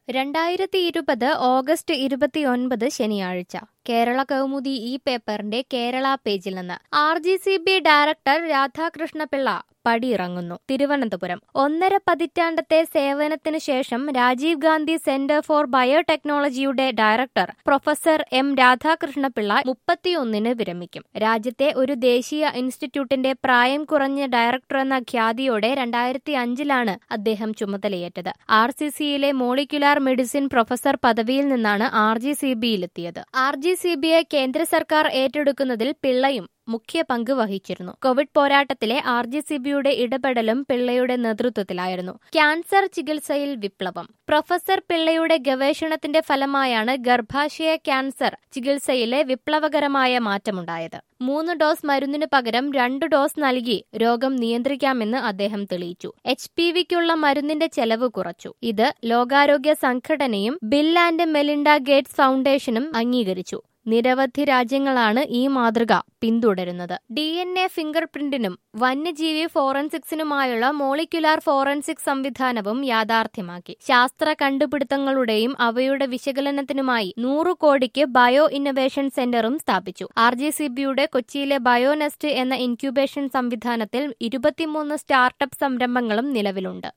രണ്ടായിരത്തി ഇരുപത് ഓഗസ്റ്റ് ഇരുപത്തിയൊൻപത് ശനിയാഴ്ച കേരള കൗമുദി ഈ പേപ്പറിന്റെ കേരള പേജിൽ നിന്ന് R G C B director Radhakrishna Pillai പടിയിറങ്ങുന്നു തിരുവനന്തപുരം ഒന്നര പതിറ്റാണ്ടത്തെ സേവനത്തിന് ശേഷം രാജീവ് ഗാന്ധി സെന്റർ ഫോർ ബയോടെക്നോളജിയുടെ ഡയറക്ടർ പ്രൊഫസർ എം രാധാകൃഷ്ണപിള്ള മുപ്പത്തിയൊന്നിന് വിരമിക്കും രാജ്യത്തെ ഒരു ദേശീയ ഇൻസ്റ്റിറ്റ്യൂട്ടിന്റെ പ്രായം കുറഞ്ഞ ഡയറക്ടർ എന്ന ഖ്യാതിയോടെ രണ്ടായിരത്തി അഞ്ചിലാണ് അദ്ദേഹം ചുമതലയേറ്റത് ആർ സി സിയിലെ മോളിക്യുലാർ മെഡിസിൻ പ്രൊഫസർ പദവിയിൽ നിന്നാണ് ആർ ജി സി ബിയിലെത്തിയത് ആർ ജി സി ബിയെ കേന്ദ്ര സർക്കാർ ഏറ്റെടുക്കുന്നതിൽ പിള്ളയും മുഖ്യ പങ്ക് വഹിച്ചിരുന്നു കോവിഡ് പോരാട്ടത്തിലെ ആർ ജി സി ബിയുടെ ഇടപെടലും പിള്ളയുടെ നേതൃത്വത്തിലായിരുന്നു ക്യാൻസർ ചികിത്സയിൽ വിപ്ലവം പ്രൊഫസർ പിള്ളയുടെ ഗവേഷണത്തിന്റെ ഫലമായാണ് ഗർഭാശയ ക്യാൻസർ ചികിത്സയിലെ വിപ്ലവകരമായ മാറ്റമുണ്ടായത് മൂന്ന് ഡോസ് മരുന്നിനു പകരം രണ്ട് ഡോസ് നൽകി രോഗം നിയന്ത്രിക്കാമെന്ന് അദ്ദേഹം തെളിയിച്ചു എച്ച് പി വിക്കുള്ള മരുന്നിന്റെ ചെലവ് കുറച്ചു ഇത് ലോകാരോഗ്യ സംഘടനയും ബിൽ ആൻഡ് മെലിൻഡ ഗേറ്റ്സ് ഫൗണ്ടേഷനും അംഗീകരിച്ചു നിരവധി രാജ്യങ്ങളാണ് ഈ മാതൃക പിന്തുടരുന്നത് ഡി എൻ എ ഫിംഗർ പ്രിന്റിനും വന്യജീവി ഫോറൻസിക്സിനുമായുള്ള മോളിക്യുലാർ ഫോറൻസിക് സംവിധാനവും യാഥാർത്ഥ്യമാക്കി ശാസ്ത്ര കണ്ടുപിടുത്തങ്ങളുടെയും അവയുടെ വിശകലനത്തിനുമായി നൂറ് കോടിക്ക് ബയോ ഇന്നൊവേഷൻ സെന്ററും സ്ഥാപിച്ചു ആർ ജി സി ബിയുടെ കൊച്ചിയിലെ ബയോനെസ്റ്റ് എന്ന ഇൻക്യുബേഷൻ സംവിധാനത്തിൽ ഇരുപത്തിമൂന്ന് സ്റ്റാർട്ടപ്പ് സംരംഭങ്ങളും നിലവിലുണ്ട്